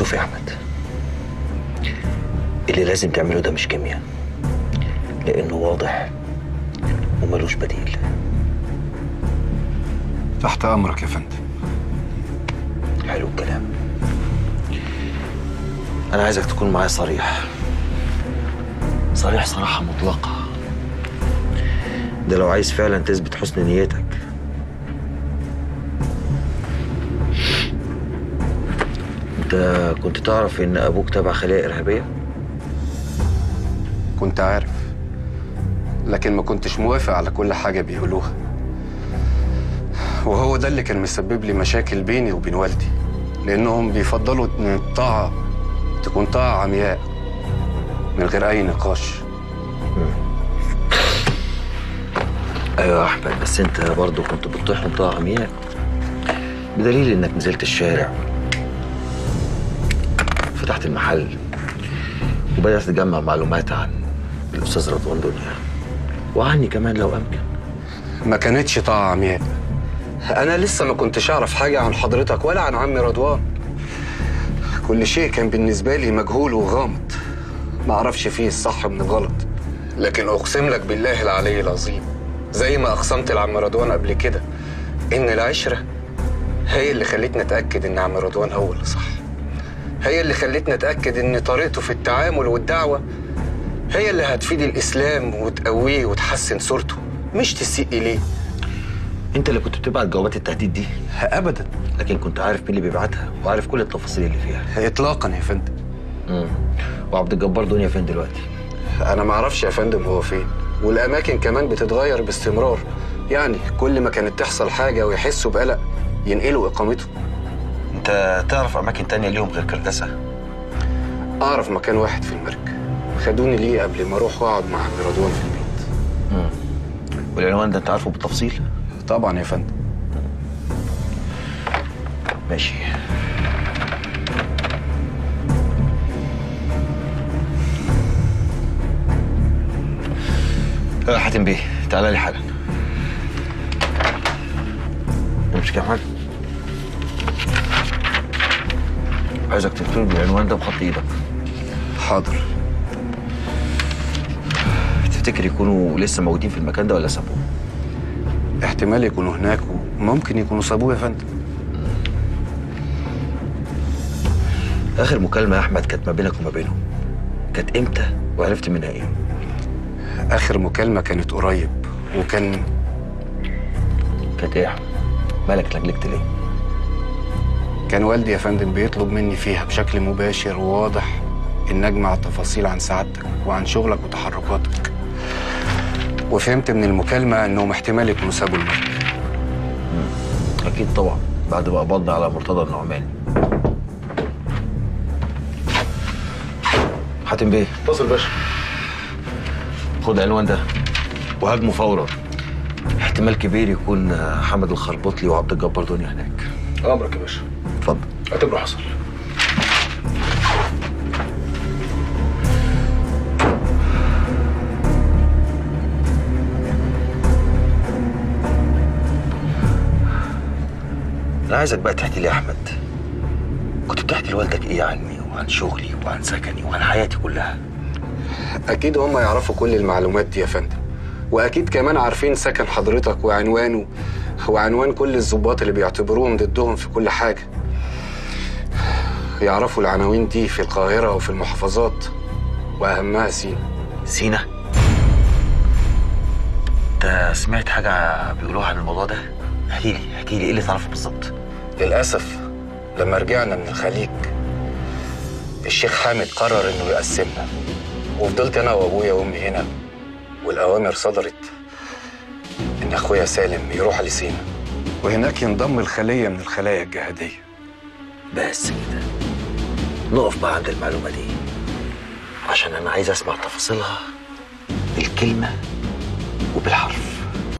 شوف يا احمد اللي لازم تعمله ده مش كيمياء لانه واضح وملوش بديل تحت امرك يا فندم حلو الكلام انا عايزك تكون معايا صريح صريح صراحة مطلقة ده لو عايز فعلا تثبت حسن نيتك انت كنت تعرف ان ابوك تبع خلية ارهابية؟ كنت عارف لكن ما كنتش موافق على كل حاجة بيقولوها وهو ده اللي كان مسبب لي مشاكل بيني وبين والدي لأنهم بيفضلوا إن الطاعة تكون طاعة عمياء من غير أي نقاش ايوه يا احمد بس انت برضه كنت بتطيح طاعة عمياء بدليل انك نزلت الشارع فتحت المحل وبدأت تجمع معلومات عن الأستاذ رضوان دنيا وعني كمان لو أمكن ما كانتش طاعة عمياء أنا لسه ما كنتش أعرف حاجة عن حضرتك ولا عن عمي رضوان كل شيء كان بالنسبة لي مجهول وغامض ما أعرفش فيه الصح من الغلط لكن أقسم لك بالله العلي العظيم زي ما أقسمت لعم رضوان قبل كده إن العشرة هي اللي خلتني أتأكد إن عم رضوان هو اللي صح هي اللي خلتني أتأكد إن طريقته في التعامل والدعوة هي اللي هتفيد الإسلام وتقويه وتحسن صورته مش تسيء إليه أنت اللي كنت بتبعت جوابات التهديد دي أبدا لكن كنت عارف مين اللي بيبعتها وعارف كل التفاصيل اللي فيها إطلاقا يا فندم امم وعبد الجبار دنيا فين دلوقتي؟ أنا ما أعرفش يا فندم هو فين والأماكن كمان بتتغير باستمرار يعني كل ما كانت تحصل حاجة ويحسوا بقلق ينقلوا إقامته أنت تعرف أماكن تانية ليهم غير كرداسة؟ أعرف مكان واحد في المرج خدوني ليه قبل ما أروح وأقعد مع عم رضوان في البيت امم والعنوان ده أنت عارفه بالتفصيل؟ طبعا يا فندم ماشي يا حاتم بيه تعالى لي حالا امسك يا احمد عايزك تكتب لي العنوان ده بخط ايدك حاضر تفتكر يكونوا لسه موجودين في المكان ده ولا سابوه؟ احتمال يكونوا هناك وممكن يكونوا سابوه يا فندم اخر مكالمه يا احمد كانت ما بينك وما بينهم كانت امتى وعرفت منها ايه؟ آخر مكالمة كانت قريب وكان كانت ايه يا احمد؟ مالك لجلجت ليه؟ كان والدي يا فندم بيطلب مني فيها بشكل مباشر وواضح إن أجمع تفاصيل عن سعادتك وعن شغلك وتحركاتك وفهمت من المكالمة إنهم احتمال يكونوا سابوا المرج اكيد طبعا بعد ما قبضنا على مرتضى النعماني حاتم بيه اتصل باشا خد العنوان ده وهاجمه فورا احتمال كبير يكون حمد الخربطلي وعبد الجبار دنيا هناك امرك يا باشا اتفضل اعتبره حصل انا عايزك بقى تحكي لي يا احمد كنت بتحكي لوالدك ايه عني وعن شغلي وعن سكني وعن حياتي كلها أكيد هم يعرفوا كل المعلومات دي يا فندم وأكيد كمان عارفين سكن حضرتك وعنوانه وعنوان كل الضباط اللي بيعتبروهم ضدهم في كل حاجة يعرفوا العناوين دي في القاهرة وفي المحافظات وأهمها سينا سينا انت سمعت حاجه بيقولوها عن الموضوع ده احكي لي احكي لي ايه اللي تعرفه بالظبط للأسف لما رجعنا من الخليج الشيخ حامد قرر إنه يقسمنا وفضلت أنا وأبويا وأمي هنا والأوامر صدرت إن أخويا سالم يروح لسينا وهناك ينضم الخلية من الخلايا الجهادية بس كده نقف بقى عند المعلومه دي عشان انا عايز اسمع تفاصيلها بالكلمه وبالحرف